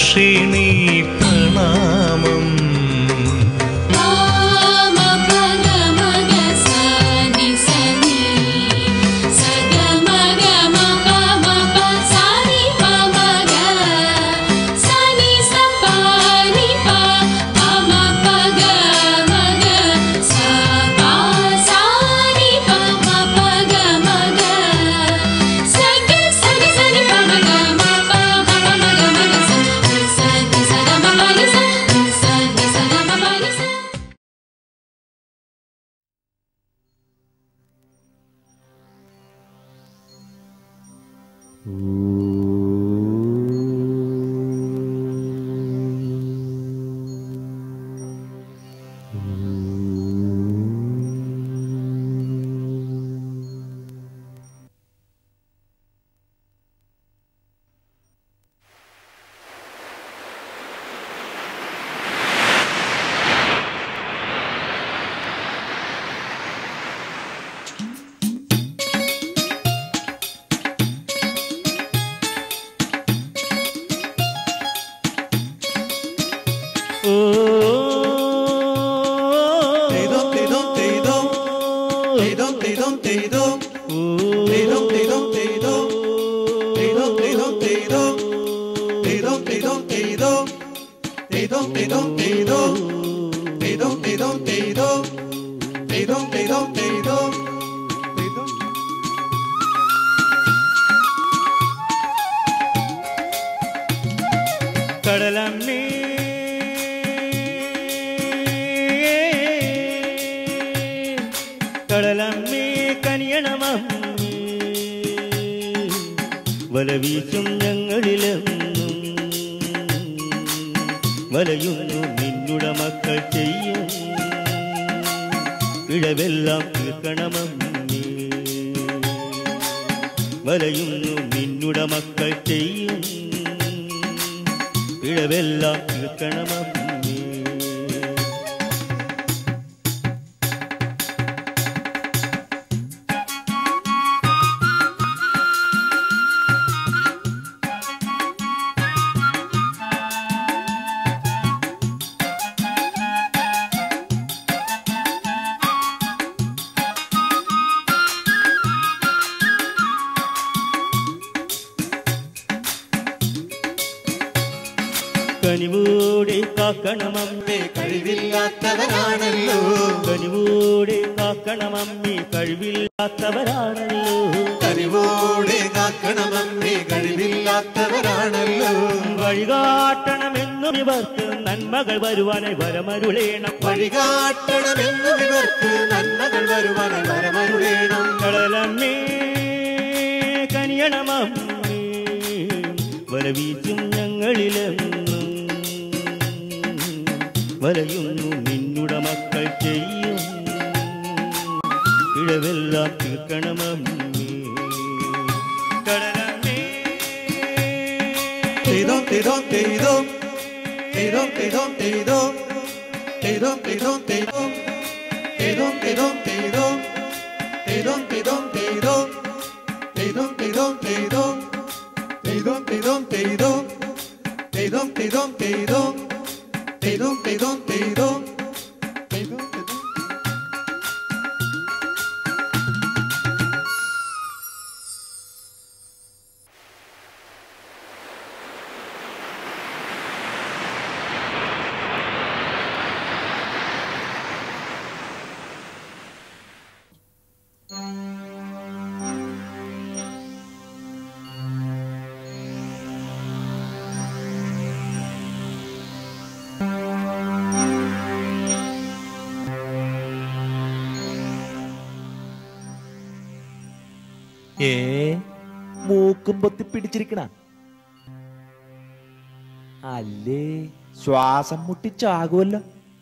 വർഷിണി പ്രണാമം കടലമ്മേ കടലമ്മേ കനിയണമമ്മേ വലവീശും ഞങ്ങളിലെന്നും വലയുന്നു നിന്നുട മക്കൾ ചെയ്യും ഇഴവെല്ലാം തീർക്കണമമ്മേ വലയുന്നു നിന്നുട മക്കൾ ചെയ്യും ഇഴവെല്ലാം തീർക്കണമമ്മേ കനിവോടെ കാക്കണമമ്മേ കഴിവില്ലാത്തവരാണല്ലോ കനിവോടെ കാക്കണമമ്മേ കഴിവില്ലാത്തവരാണല്ലോ കനിവോടെ കാക്കണമമ്മേ കഴിവില്ലാത്തവരാണല്ലോ വഴികാട്ടണമെന്നും ഇവർക്ക് നന്മകൾ വരുവാനായി വരമരുളേണം വഴികാട്ടണമെന്നും ഇവർക്ക് നന്മകൾ വരുവാനായി വരമരുളേണം കടലമ്മേ കനിയണമമ്മേ വരവീച്ചും ഞങ്ങളിലെന്നും വലയുന്നു നിന്നുട മക്കൾ ചെയ്യും ഇഴവെല്ലാം തീർക്കണമമ്മേ കടലമ്മേ Tidom, tidom, tidom. Tidom, tidom, tidom. Tidom, tidom, tidom. Tidom, tidom, tidom. Tidom, tidom, tidom. Tidom, tidom, tidom. Tidom, tidom, tidom. Tidom, tidom, tidom. Tidom, tidom, tidom. Tidom, tidom. ഏ മൂക്കും പൊത്തി പിടിച്ചിരിക്കണ അല്ലേ ശ്വാസം മുട്ടിച്ചാകുമല്ലോ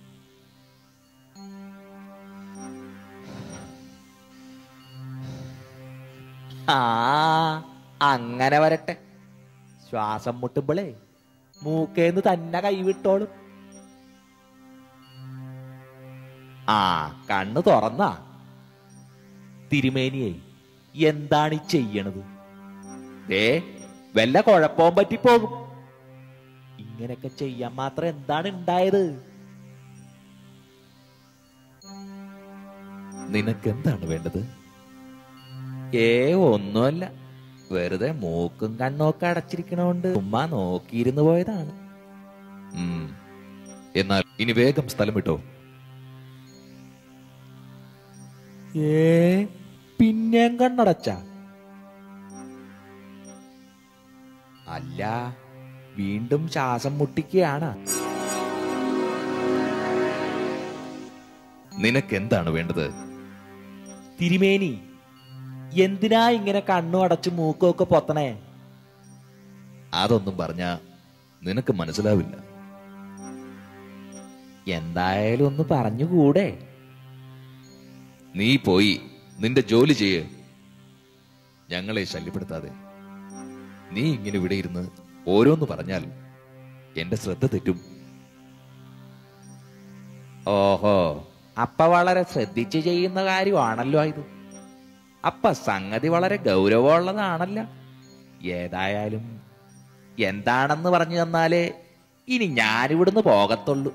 ആ അങ്ങനെ വരട്ടെ ശ്വാസം മുട്ടുമ്പോളേ മൂക്കേന്ന് തന്നെ കൈവിട്ടോളും ആ കണ്ണു തുറന്നാ തിരുമേനിയെ എന്താണ് ഈ ചെയ്യണത് ഏ വല്ല കുഴപ്പവും പറ്റിപ്പോകും ഇങ്ങനെയൊക്കെ ചെയ്യാൻ മാത്രം എന്താണ് ഉണ്ടായത് നിനക്ക് എന്താണ് വേണ്ടത് ഏ ഒന്നുമല്ല വെറുതെ മൂക്കും കണ്ണൊക്കെ അടച്ചിരിക്കണോണ്ട് ഉമ്മ നോക്കിയിരുന്നു പോയതാണ് ഉം. എന്നാൽ ഇനി വേഗം സ്ഥലം വിട്ടോ ഏ പിന്നെയും കണ്ണടച്ച അല്ല വീണ്ടും ശ്വാസം മുട്ടിക്കുകയാണ് നിനക്ക് എന്താണ് വേണ്ടത് തിരുമേനി എന്തിനാ ഇങ്ങനെ കണ്ണു അടച്ച് മൂക്കൊക്കെ പൊത്തണേ അതൊന്നും പറഞ്ഞ നിനക്ക് മനസ്സിലാവില്ല എന്തായാലും ഒന്ന് പറഞ്ഞുകൂടെ നീ പോയി നിന്റെ ജോലി ചെയ്യ് ഞങ്ങളെ ശല്യപ്പെടുത്താതെ നീ ഇങ്ങനെ ഇവിടെ ഇരുന്ന് ഓരോന്ന് പറഞ്ഞാൽ എന്റെ ശ്രദ്ധ തെറ്റും ഓഹോ അപ്പ വളരെ ശ്രദ്ധിച്ച് ചെയ്യുന്ന കാര്യമാണല്ലോ ഇത് അപ്പ സംഗതി വളരെ ഗൗരവമുള്ളതാണല്ലോ ഏതായാലും എന്താണെന്ന് പറഞ്ഞു തന്നാലേ ഇനി ഞാനിവിടുന്ന് പോകത്തുള്ളൂ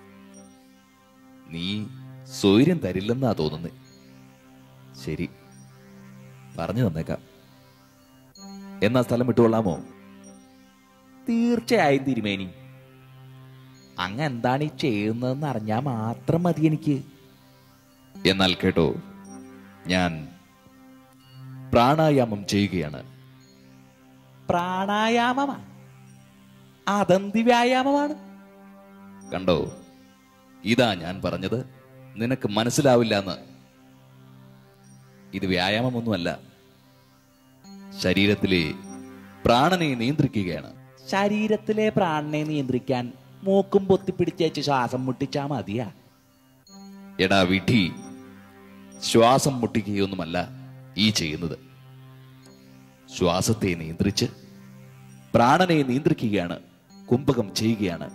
നീ സൗര്യം തരില്ലെന്നാ തോന്നുന്നേ ശരി പറഞ്ഞു തന്നേക്കാം എന്നാ സ്ഥലം വിട്ടുകൊള്ളാമോ തീർച്ചയായും തിരുമേനി അങ്ങ് എന്താണ് ഈ ചെയ്യുന്നതെന്ന് അറിഞ്ഞാൽ മാത്രം മതി എനിക്ക് എന്നാൽ കേട്ടോ ഞാൻ പ്രാണായാമം ചെയ്യുകയാണ് പ്രാണായാമമാ അതെന്ത് വ്യായാമമാണ് കണ്ടോ ഇതാ ഞാൻ പറഞ്ഞത് നിനക്ക് മനസ്സിലാവില്ല എന്ന് ഇത് വ്യായാമമൊന്നുമല്ല ശരീരത്തിലെ പ്രാണനെ നിയന്ത്രിക്കുകയാണ് ശരീരത്തിലെ പ്രാണനെ നിയന്ത്രിക്കാൻ മൂക്കും പൊത്തിപ്പിടിച്ചേച്ച് ശ്വാസം മുട്ടിച്ചാ മതിയാ എടാ വിധി ശ്വാസം മുട്ടിക്കുകയൊന്നുമല്ല ഈ ചെയ്യുന്നത് ശ്വാസത്തെ നിയന്ത്രിച്ച് പ്രാണനെ നിയന്ത്രിക്കുകയാണ് കുംഭകം ചെയ്യുകയാണ്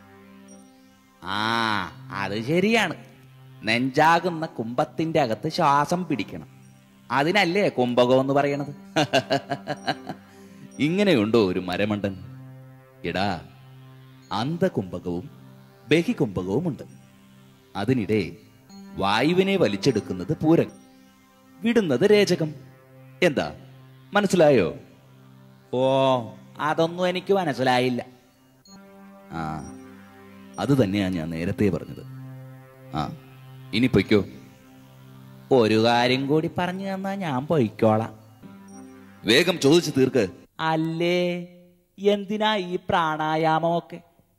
ആ അത് ശരിയാണ് നെഞ്ചാകുന്ന കുംഭത്തിന്റെ അകത്ത് ശ്വാസം പിടിക്കണം അതിനല്ലേ കുംഭകം എന്ന് പറയണത് ഇങ്ങനെയുണ്ടോ ഒരു മരമണ്ടൻ എടാ അന്തകുംഭകവും ബഹികുംഭകവും ഉണ്ട് അതിനിടെ വായുവിനെ വലിച്ചെടുക്കുന്നത് പൂരകം വിടുന്നത് രേചകം എന്താ മനസ്സിലായോ ഓ അതൊന്നും എനിക്ക് മനസ്സിലായില്ല ആ അത് തന്നെയാ ഞാൻ നേരത്തെ പറഞ്ഞത് ആ ഇനി പൊയ്ക്കോ ഒരു കാര്യം കൂടി പറഞ്ഞു തന്നാ ഞാൻ പൊയ്ക്കോളാം വേഗം ചോദിച്ചു തീർക്ക് അല്ലേ എന്തിനാ ഈ പ്രാണായാമമൊക്കെ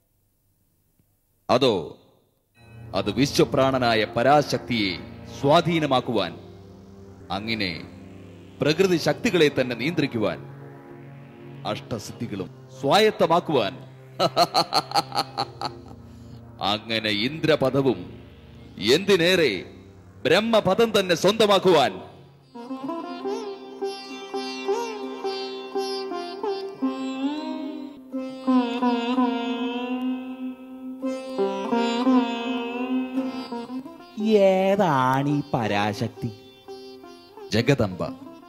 അതോ അത് വിശ്വപ്രാണനായ പരാശക്തിയെ സ്വാധീനമാക്കുവാൻ അങ്ങനെ പ്രകൃതി ശക്തികളെ തന്നെ നിയന്ത്രിക്കുവാൻ അഷ്ടസിദ്ധികളും സ്വായത്തമാക്കുവാൻ അങ്ങനെ ഇന്ദ്രപദവും എന്തിനേറെ ബ്രഹ്മപദം തന്നെ സ്വന്തമാക്കുവാൻ ഏതാണ് ഈ പരാശക്തി ജഗദംബ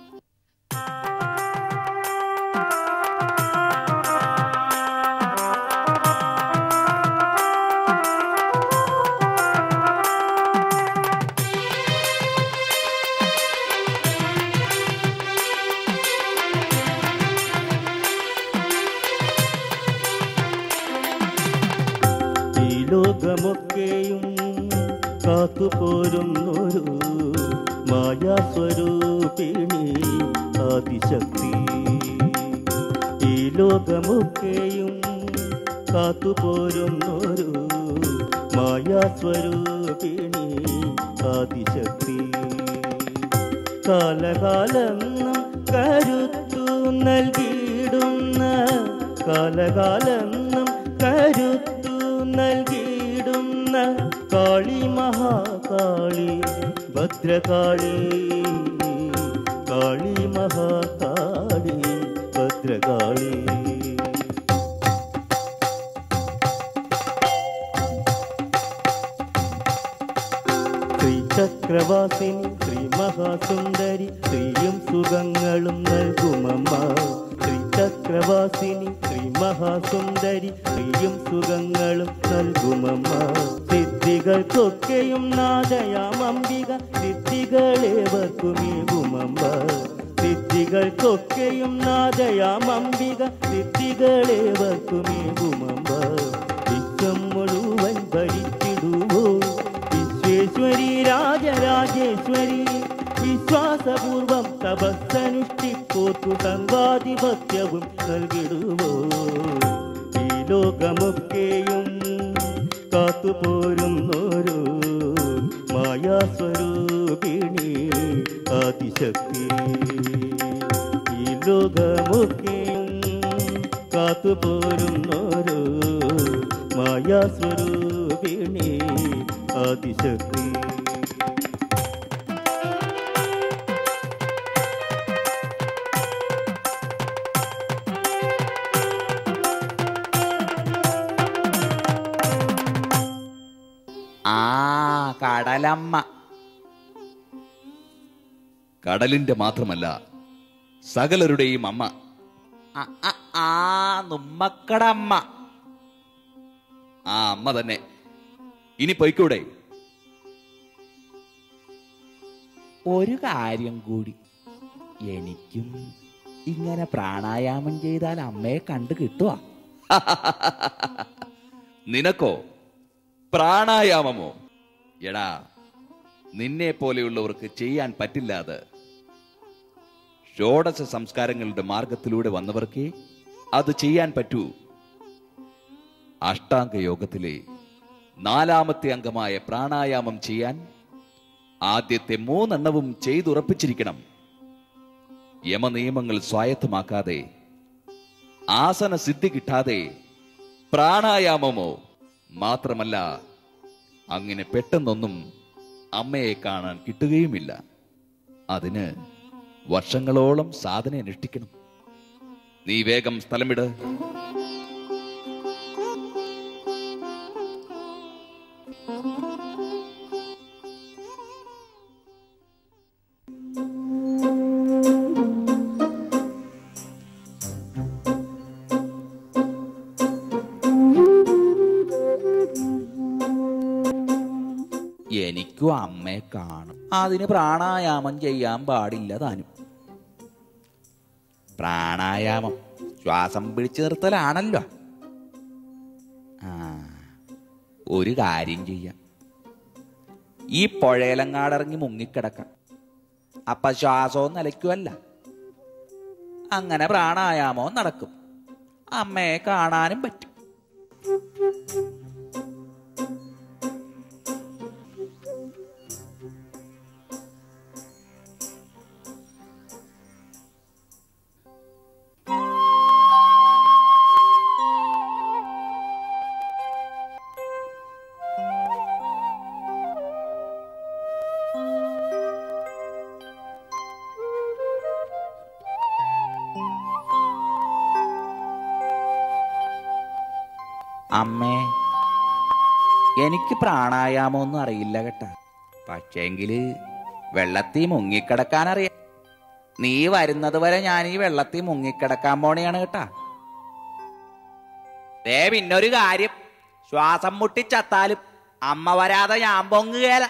ഈ ലോകമൊക്കെയും കാത്തുപോരുന്നൊരു മായാസ്വരൂപിണി ആദിശക്തി ഈ ലോകമൊക്കെയും കാത്തുപോരുന്നൊരു മായാസ്വരൂപിണി ആദിശക്തി കാലകാലം കരുത്തു നൽകിയിടുന്ന കാലകാലം കരുത്തു നൽകിയിടുന്ന കാളി മഹാകാളി ഭദ്രകാളി കാളി മഹാകാളി ഭദ്രകാളി ശ്രീചക്രവാസിനി ശ്രീ മഹാസുന്ദരി ശ്രീയും സുഖങ്ങളും നൽകുമമ്മ ശ്രീചക്ര വനവാസിനി ശ്രീ മഹാസുന്ദരി ശ്രീയും സുഖങ്ങളും നൽകുമമ്മ സിദ്ധികൾക്കൊക്കെയും നാദയാം അംബിക സിദ്ധികളേവർക്കുമേകുമമ്മ സിദ്ധികൾക്കൊക്കെയും നാദയാം അംബിക സിദ്ധികളേവർക്കുമേകുമമ്മ വിശ്വം മുഴുവൻ ഭരിച്ചിടുവോ വിശ്വേശ്വരി രാജരാജേശ്വരി വിശ്വാസപൂർവം തപസ്സനുഷ്ഠിപ്പോർക്കു സംവാദിപത്യവും നൽകിടുവോ ഈ ലോകമൊക്കെയും കാത്തുപോരുന്നോരോ മായാസ്വരൂപിണി ആദിശക്തി ഈ ലോകമൊക്കെയും കാത്തുപോരുന്നോരോ മായാസ്വരൂപിണി ആദിശക്തി ആ കടലമ്മ കടലിന്റെ മാത്രമല്ല സകലരുടെയും അമ്മ ആ, ആ, ആ നുമ്മക്കട അമ്മ ആ അമ്മ തന്നെ ഇനി പൊയ്ക്കൂടെ ഒരു കാര്യം കൂടി എനിക്കും ഇങ്ങനെ പ്രാണായാമം ചെയ്താൽ അമ്മയെ കണ്ടു കിട്ടുവാ നിനക്കോ പ്രാണായാമമോ എടാ നിന്നെ പോലെയുള്ളവർക്ക് ചെയ്യാൻ പറ്റില്ല അത് ഷോഡശ സംസ്കാരങ്ങളുടെ മാർഗത്തിലൂടെ വന്നവർക്ക് അത് ചെയ്യാൻ പറ്റൂ അഷ്ടാംഗ യോഗത്തിലെ നാലാമത്തെ അംഗമായ പ്രാണായാമം ചെയ്യാൻ ആദ്യത്തെ മൂന്നെണ്ണവും ചെയ്തുറപ്പിച്ചിരിക്കണം യമനിയമങ്ങൾ സ്വായത്തമാക്കാതെ ആസന സിദ്ധി കിട്ടാതെ പ്രാണായാമമോ മാത്രമല്ല അങ്ങനെ പെട്ടെന്നൊന്നും അമ്മയെ കാണാൻ കിട്ടുകയുമില്ല അതിന് വർഷങ്ങളോളം സാധന അനുഷ്ഠിക്കണം നീ വേഗം സ്ഥലമിട് എനിക്കും അമ്മയെ കാണും അതിന് പ്രാണായാമം ചെയ്യാൻ പാടില്ല താനും പ്രാണായാമം ശ്വാസം പിടിച്ചു നിർത്തലാണല്ലോ ആ ഒരു കാര്യം ചെയ്യാം ഈ പുഴയിലങ്ങാടിറങ്ങി മുങ്ങിക്കിടക്കാം അപ്പൊ ശ്വാസവും നിലയ്ക്കുമല്ല അങ്ങനെ പ്രാണായാമവും നടക്കും അമ്മയെ കാണാനും പറ്റും അമ്മേ എനിക്ക് പ്രാണായാമമൊന്നും അറിയില്ല കേട്ടാ പക്ഷേങ്കില് വെള്ളത്തിൽ മുങ്ങിക്കിടക്കാൻ അറിയാം നീ വരുന്നത് വരെ ഞാൻ ഈ വെള്ളത്തിൽ മുങ്ങിക്കിടക്കാൻ പോണെയാണ് കേട്ടാ ദേ പിന്നൊരു കാര്യം ശ്വാസം മുട്ടിച്ചത്താലും അമ്മ വരാതെ ഞാൻ പൊങ്ങുകേല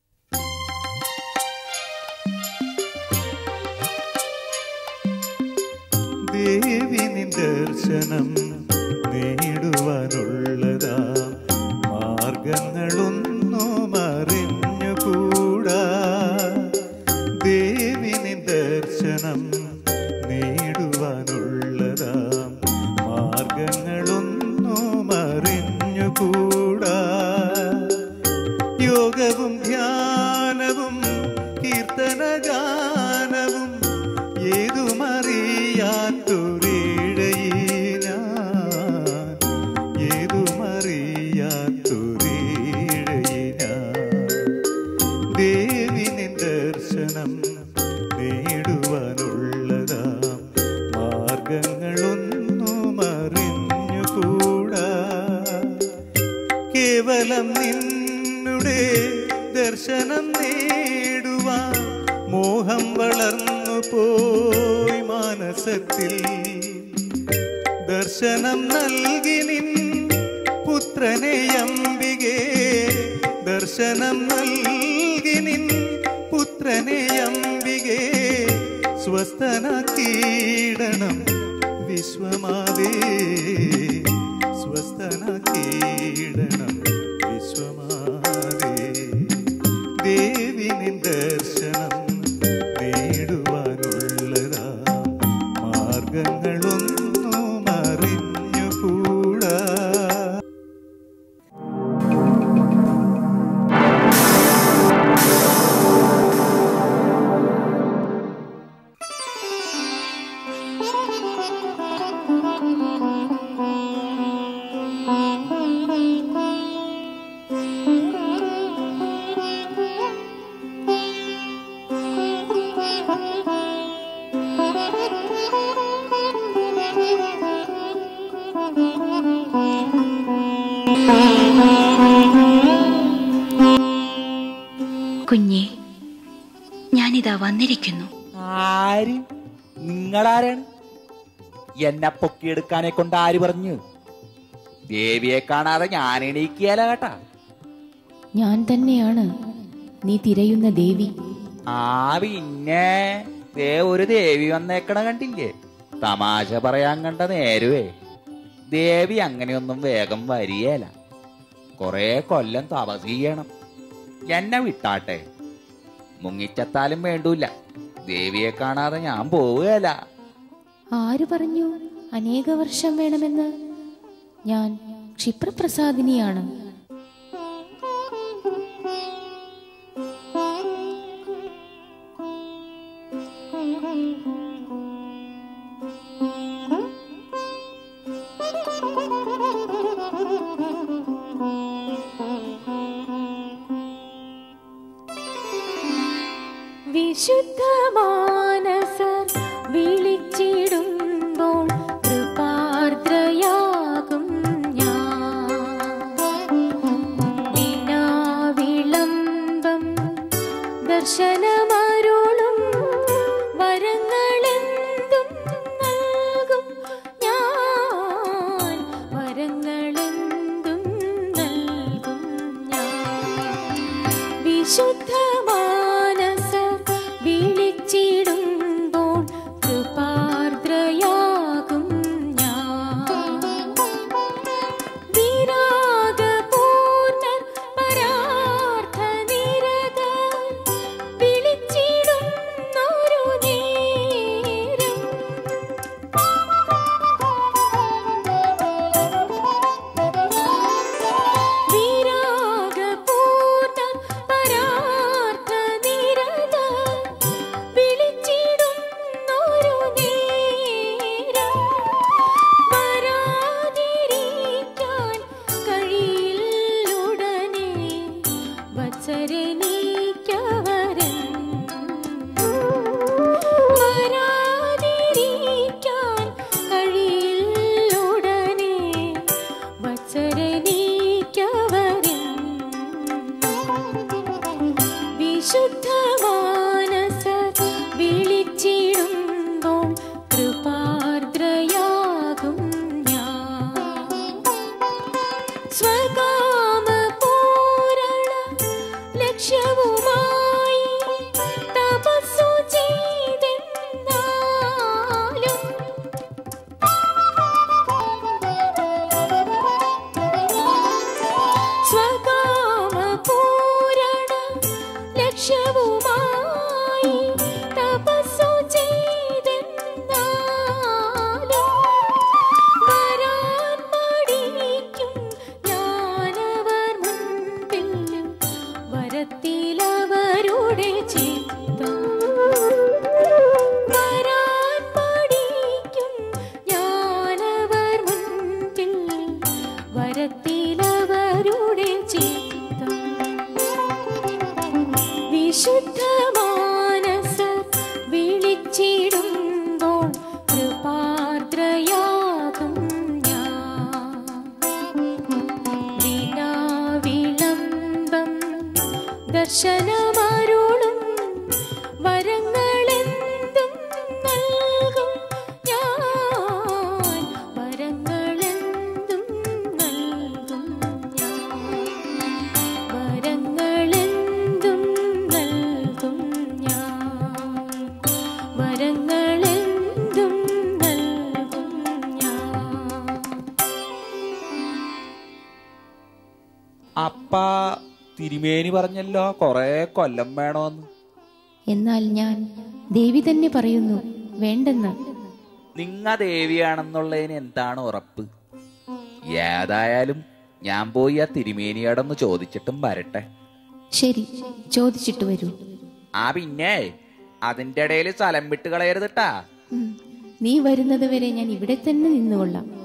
ദേവി നിൻ ദർശനം നേടുവാനുള്ളതാ മാർഗങ്ങളൊന്നും അറിഞ്ഞുകൂടാ ദേവി നിൻ ദർശനം നേടുവാനുള്ളതാ മാർഗങ്ങളൊന്നും അറിഞ്ഞുകൂടാ യോഗവും ധ്യാനവും കീർത്തനഗാനവും ഏതുമറിയാത്തൊരിഴയി ഞാൻ ഏതുമറിയാത്തൊരിഴയി ഞാൻ ദേവി നിൻ ദർശനം നേടുവാനുള്ളതാ മാർഗങ്ങളൊന്നും അറിഞ്ഞുകൂടാ കേവലം നിന്നുടെ ദർശനം നേടുവാൻ മോഹം വളർന്നു പോയി മാനസത്തിൽ ദർശനം നൽകി നിൻ പുത്രനെ അംബികേ ദർശനം നൽകി നിൻ പുത്രനെ അംബികേ സ്വസ്ഥനാക്കീടണം വിശ്വമാവേ സ്വസ്ഥനാക്കീടണം വിശ്വമാവേ ദേവി നിൻ ദർശനം നേടുവാനുള്ളതാ മാർഗങ്ങളൊന്നും അറിഞ്ഞുകൂടാ കുഞ്ഞെ ഞാനിതാ വന്നിരിക്കുന്നു ആര് നിങ്ങളാരാണ് എന്നെ പൊക്കിയെടുക്കാനെ കൊണ്ട് ആര് പറഞ്ഞു ദേവിയെ കാണാതെ ഞാൻ എണീക്കിയാല കേട്ടാ ഞാൻ തന്നെയാണ് നീ തിരയുന്ന ദേവി ആ പിന്നെ ദേ ഒരു ദേവി വന്നേക്കണ കണ്ടില്ലേ തമാശ പറയാൻ കണ്ട നേരുവേ ദേവി അങ്ങനെയൊന്നും വേഗം വരികേല കൊറേ കൊല്ലം തപസ് ചെയ്യണം എന്നെ വിട്ടാട്ടെ മുങ്ങിച്ചത്താലും വേണ്ടൂല ദേവിയെ കാണാതെ ഞാൻ പോവുകയല്ല ആര് പറഞ്ഞു അനേക വർഷം വേണമെന്ന് ഞാൻ ക്ഷിപ്രപ്രസാദിനിയാണ് വിശുദ്ധമാനസർ വിളിച്ചിടുമ്പോൾ കൃപാർദ്രയാകും ഞാൻ വിനാവിളംബം ദർശനമരുളും വരങ്ങളെന്തും നൽകും ഞാൻ വരങ്ങളെന്തും നൽകും ഞാൻ വിശുദ്ധമാനസർ വിളിച്ചിടുമ്പോൾ കൃപാർദ്രയാകും ഞാൻ വിരാഗപൂർണ്ണർ പരാർത്ഥനിരതർ വിളിച്ചിടുന്നൊരു നേരം വിരാഗപൂർണ്ണർ പരാർത്ഥനിരതർ വിളിച്ചിടുന്നൊരു നേരം വരാതിരിക്കാൻ കഴിയില്ലുടനെ വത്സരനീക്കവരൻ വരാതിരിക്കാൻ കഴിയില്ലുടനെ വത്സരനീക്കവരൻ വിശുദ്ധമാനസർ വിളിച്ചിടുമ്പോൾ കൃപാർദ്രയാകും ഞാൻ സ്വകാമപൂരണ ലക്ഷ്യവുമായി തപസ്സു ചെയ്തെന്നാലും സ്വകാമപൂരണ ലക്ഷ്യവുമായി തപസ്സു ചെയ്തെന്നാലും വരാൻ മടിക്കും ഞാനവർ മുൻപിൽ വരത്തിലവരുടെ ചിത്തം വരാൻ മടിക്കും ഞാനവർ മുൻപിൽ വരത്തിലവരുടെ ചിത്തം വിശുദ്ധമാനസർ വിളിച്ചിടുമ്പോൾ കൃപാർദ്രയാകും ഞാൻ വിനാവിളംബം ദർശനമരുളും വരങ്ങളെന്തും നൽകും ഞാൻ വരങ്ങൾ അപ്പ തിരുമേനി പറഞ്ഞല്ലോ കൊറേ കൊല്ലം വേണോന്ന് എന്നാൽ ഞാൻ ദേവി തന്നെ പറയുന്നു വേണ്ടെന്ന് നിങ്ങ ദേവിയാണെന്നുള്ളതിന് എന്താണ് ഉറപ്പ് ഏതായാലും ഞാൻ പോയി ആ തിരുമേനിയോടൊന്ന് ചോദിച്ചിട്ടും വരട്ടെ ശരി ചോദിച്ചിട്ട് വരൂ ആ പിന്നെ അതിന്റെ ഇടയിൽ സ്ഥലം വിട്ട് കളയരുതിട്ടാ ഉം. നീ വരുന്നത് വരെ ഞാൻ ഇവിടെ തന്നെ നിന്നുകൊള്ളാം